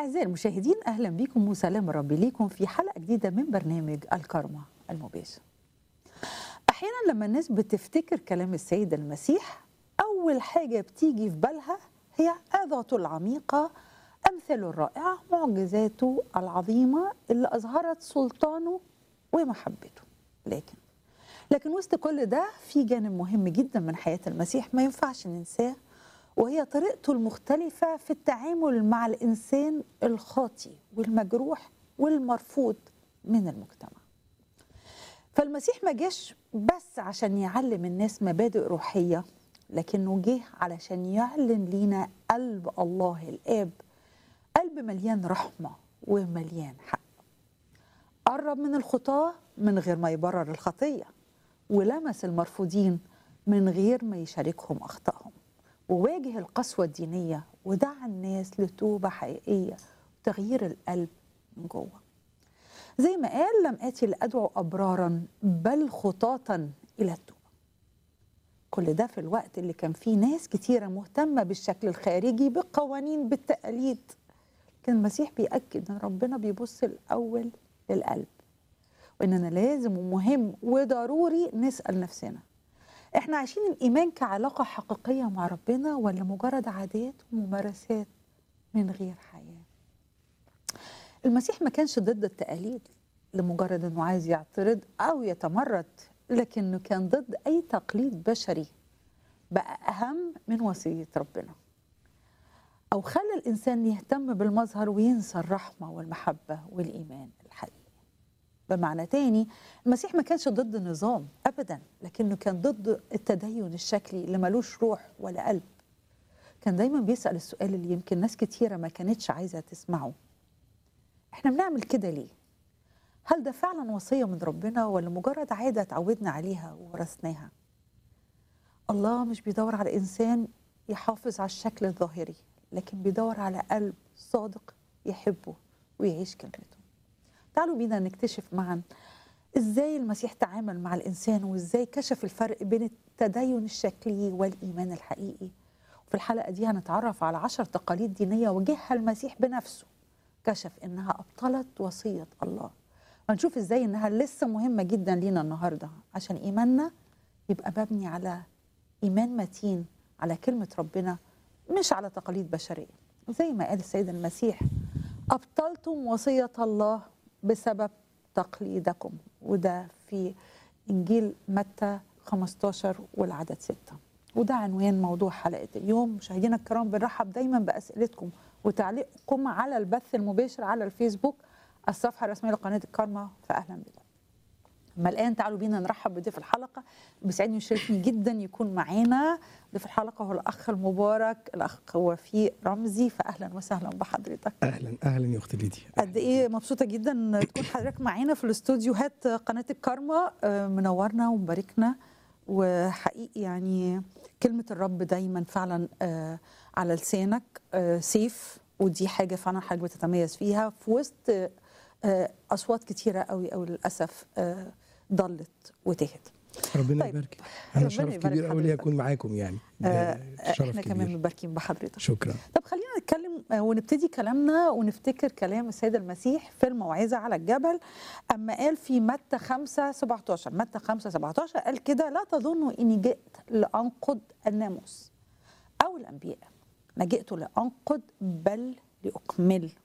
أعزائي المشاهدين أهلا بكم وسلام الرب ليكم في حلقة جديدة من برنامج الكرمة المباشر أحيانا لما الناس بتفتكر كلام السيد المسيح أول حاجة بتيجي في بالها هي عظته العميقة أمثاله الرائعة معجزاته العظيمة اللي أظهرت سلطانه ومحبته لكن لكن وسط كل ده في جانب مهم جدا من حياة المسيح ما ينفعش ننساه وهي طريقته المختلفة في التعامل مع الإنسان الخاطي والمجروح والمرفوض من المجتمع فالمسيح ما جاش بس عشان يعلم الناس مبادئ روحية لكنه جه علشان يعلن لينا قلب الله الآب قلب مليان رحمة ومليان حق قرب من الخطاة من غير ما يبرر الخطية ولمس المرفوضين من غير ما يشاركهم أخطائهم وواجه القسوة الدينية ودعا الناس لتوبة حقيقية وتغيير القلب من جوه زي ما قال لم آتي لأدعو أبرارا بل خطاة إلى التوبة كل ده في الوقت اللي كان فيه ناس كتيرة مهتمة بالشكل الخارجي بالقوانين بالتقاليد كان المسيح بيأكد أن ربنا بيبص الأول للقلب وإننا لازم ومهم وضروري نسأل نفسنا احنا عايشين الايمان كعلاقه حقيقيه مع ربنا ولا مجرد عادات وممارسات من غير حياه المسيح ما كانش ضد التقاليد لمجرد انه عايز يعترض او يتمرد لكنه كان ضد اي تقليد بشري بقى اهم من وصيه ربنا او خلى الانسان يهتم بالمظهر وينسى الرحمه والمحبه والايمان الحقيقي بمعنى تاني المسيح ما كانش ضد النظام ابدا لكنه كان ضد التدين الشكلي اللي ملوش روح ولا قلب كان دايما بيسال السؤال اللي يمكن ناس كتيره ما كانتش عايزه تسمعه احنا بنعمل كده ليه هل ده فعلا وصيه من ربنا ولا مجرد عاده اتعودنا عليها وورثناها الله مش بيدور على انسان يحافظ على الشكل الظاهري لكن بيدور على قلب صادق يحبه ويعيش كلمته تعالوا بينا نكتشف معا ازاي المسيح تعامل مع الانسان وازاي كشف الفرق بين التدين الشكلي والايمان الحقيقي في الحلقه دي هنتعرف على عشر تقاليد دينيه وجهها المسيح بنفسه كشف انها ابطلت وصيه الله هنشوف ازاي انها لسه مهمه جدا لينا النهارده عشان ايماننا يبقى مبني على ايمان متين على كلمه ربنا مش على تقاليد بشريه زي ما قال السيد المسيح ابطلتم وصيه الله بسبب تقليدكم وده في انجيل متى 15 والعدد 6 وده عنوان موضوع حلقه اليوم مشاهدينا الكرام بنرحب دايما باسئلتكم وتعليقكم على البث المباشر على الفيسبوك الصفحه الرسميه لقناه الكرمه فاهلا بكم اما الان تعالوا بينا نرحب بضيف الحلقه بيسعدني ويشرفني جدا يكون معانا ضيف الحلقه هو الاخ المبارك الاخ وفيق رمزي فاهلا وسهلا بحضرتك اهلا اهلا يا اختي ليديا قد ايه مبسوطه جدا تكون حضرتك معانا في الاستوديوهات قناه الكرمه منورنا ومباركنا وحقيقي يعني كلمه الرب دايما فعلا على لسانك سيف ودي حاجه فعلا حضرتك بتتميز فيها في وسط اصوات كتيره قوي قوي للاسف ضلت وتهت ربنا طيب. يبارك انا ربنا شرف يبارك كبير قوي لي حضرتك. اكون معاكم يعني آه، ده شرف احنا كمان كبير مباركين بحضرتك شكرا طب خلينا نتكلم آه، ونبتدي كلامنا ونفتكر كلام السيد المسيح في الموعظة على الجبل أما قال في متى 5 17 متى 5 17 قال كده لا تظنوا إني جئت لأنقض الناموس أو الأنبياء أنا جئت لأنقض بل لأكمل